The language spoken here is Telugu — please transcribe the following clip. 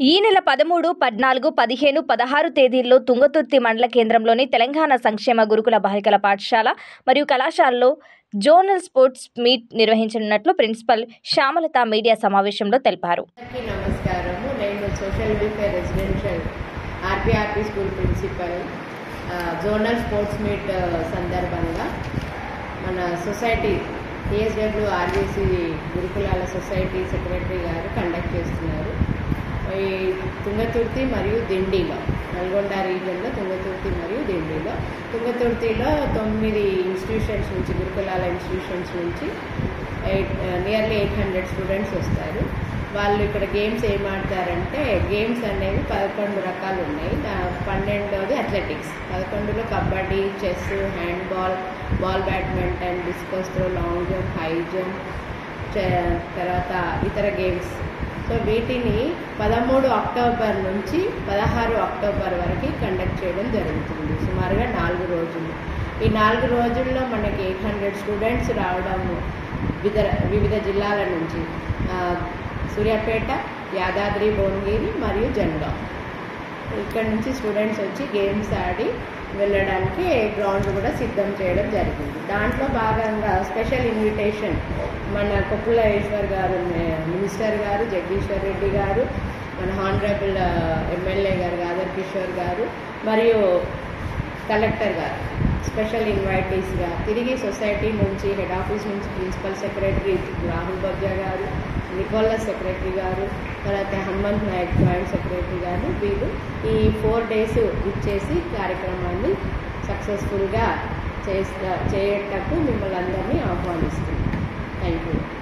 ఈ నెల పదమూడు పద్నాలుగు పదిహేను పదహారు తేదీల్లో తుంగతుర్తి మండల కేంద్రంలోని తెలంగాణ సంక్షేమ గురుకుల బాలికల పాఠశాల మరియు కళాశాలలో జోనల్ స్పోర్ట్స్ మీట్ నిర్వహించనున్నట్లు ప్రిన్సిపల్ శ్యామలత మీడియా సమావేశంలో తెలిపారు అందరికీ నమస్కారము నేను సోషల్ వెల్ఫేర్ రెసిడెన్షియల్ ఆర్పీఆర్పీ స్కూల్ ప్రిన్సిపల్ ఆ, జోనల్ స్పోర్ట్స్ మీట్ ఆ, సందర్భంగా మన సొసైటీ టీఎస్డబ్ల్యూ ఆర్బీసీ గురుకులాల సొసైటీ సెక్రటరీ గారు కండక్ట్ చేస్తున్నారు ఈ తుంగతుర్తి మరియు దిండిలో నల్గొండ రీజియన్లో తుంగతుర్తి మరియు దిండిలో తుంగతుర్తిలో తొమ్మిది ఇన్స్టిట్యూషన్స్ నుంచి గురుకులాల ఇన్స్టిట్యూషన్స్ నుంచి eight nearly eight hundred students వస్తారు వాళ్ళు ఇక్కడ గేమ్స్ ఏం ఆడతారంటే గేమ్స్ అనేవి పదకొండు రకాలు ఉన్నాయి దా- పన్నెండోది అథ్లెటిక్స్ పదకొండులో kabaddi chess handball ball badminton discus throw long jump high jump చ- తర్వాత ఇతర గేమ్స్ సో వీటిని పదమూడు అక్టోబర్ నుంచి పదహారు అక్టోబర్ వరకు కండక్ట్ చేయడం జరుగుతుంది సుమారుగా నాలుగు రోజులు ఈ నాలుగు రోజుల్లో మనకి ఎయిట్ హండ్రెడ్ స్టూడెంట్స్ రావడము వివిధ వివిధ జిల్లాల నుంచి ఆ, సూర్యాపేట యాదాద్రి భువనగిరి మరియు జనగాం ఇక్కడ నుంచి స్టూడెంట్స్ వచ్చి గేమ్స్ ఆడి వెళ్ళడానికి గ్రౌండ్ కూడా సిద్ధం చేయడం జరిగింది దాంట్లో భాగంగా స్పెషల్ ఇన్విటేషన్ మన కొప్పుల ఈశ్వర్ గారు మే- మినిస్టర్ గారు జగదీశ్వర్ రెడ్డి గారు మన హానరబుల్ ఎమ్మెల్యే గారు గాదర్ కిషోర్ గారు మరియు కలెక్టర్ గారు స్పెషల్ ఇన్వైటీస్గా తిరిగి సొసైటీ నుంచి హెడ్ ఆఫీస్ నుంచి ప్రిన్సిపల్ సెక్రటరీ రాహుల్ బబ్జా గారు నికోలస్ సెక్రటరీ గారు తర్వాత హనుమంత్ నాయక్ జాయింట్ సెక్రటరీ గారు వీరు ఈ ఫోర్ డేస్ ఇచ్చేసి కార్యక్రమాన్ని సక్సెస్ఫుల్గా చేస్తా చేయటకు మిమ్మల్ని అందరినీ ఆహ్వానిస్తున్నాను థ్యాంక్ యూ